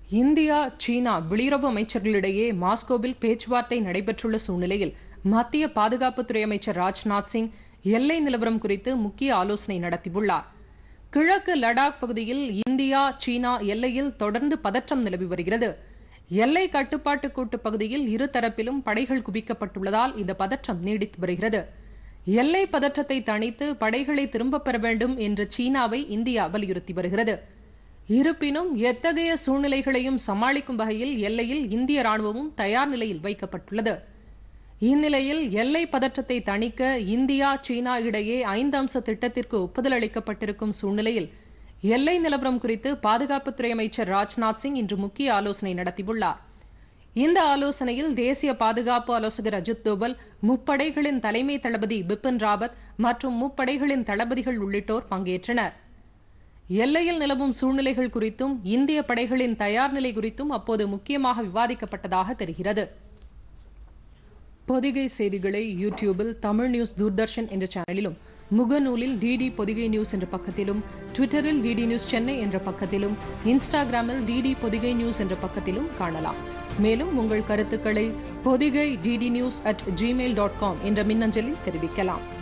India சீனா வெளியுறவு அமைச்சர்களிடையே மாஸ்கோவில் பேச்சுவார்த்தை நடைபெற்றுள்ள சூழ்நிலையில் மத்திய பாதுகாப்புத்துறை அமைச்சர் ராஜ்நாத் சிங் எல்லை நிலவரம் குறித்து முக்கிய ஆலோசனை நடத்தியுள்ளார் கிழக்கு லடாக் பகுதியில் இந்தியா சீனா எல்லையில் தொடர்ந்து பதற்றம் நிலவி வருகிறது எல்லை கட்டுப்பாட்டு கூட்டு பகுதியில் இருதரப்பிலும் படைகள் குவிக்கப்பட்டுள்ளதால் இந்த பதற்றம் நீடித்து வருகிறது எல்லை பதற்றத்தை தணித்து படைகளை திரும்பப் பெற வேண்டும் என்று சீனாவை இந்தியா வலியுறுத்தி வருகிறது இருப்பினும் எத்தகைய சூழ்நிலைகளையும் சமாளிக்கும் வகையில் எல்லையில் இந்திய ராணுவமும் தயார் நிலையில் வைக்கப்பட்டுள்ளது இந்நிலையில் எல்லை பதற்றத்தை தணிக்க இந்தியா சீனா இடையே ஐந்து அம்ச திட்டத்திற்கு ஒப்புதல் அளிக்கப்பட்டிருக்கும் சூழ்நிலையில் எல்லை நிலவரம் குறித்து பாதுகாப்புத்துறை அமைச்சர் ராஜ்நாத் சிங் இன்று முக்கிய ஆலோசனை நடத்தியுள்ளார் இந்த ஆலோசனையில் தேசிய பாதுகாப்பு ஆலோசகர் அஜித் தோவல் முப்படைகளின் தலைமை தளபதி பிபின் ராவத் மற்றும் முப்படைகளின் தளபதிகள் உள்ளிட்டோர் பங்கேற்றனர் எல்லையில் நிலவும் சூழ்நிலைகள் குறித்தும் இந்திய படைகளின் தயார் நிலை குறித்தும் அப்போது முக்கியமாக விவாதிக்கப்பட்டதாக தெரிகிறது பொதிகை செய்திகளை யூடியூபில் தமிழ் நியூஸ் தூர்தர்ஷன் என்ற சேனலிலும் முகநூலில் டிடி பொதிகை நியூஸ் என்ற பக்கத்திலும் ட்விட்டரில் டிடி நியூஸ் சென்னை என்ற பக்கத்திலும் இன்ஸ்டாகிராமில் டிடி பொதிகை நியூஸ் என்ற பக்கத்திலும் காணலாம் மேலும் உங்கள் கருத்துக்களை Podhigai DD news at Gmail dot com என்ற மின்னஞ்சலில் தெரிவிக்கலாம்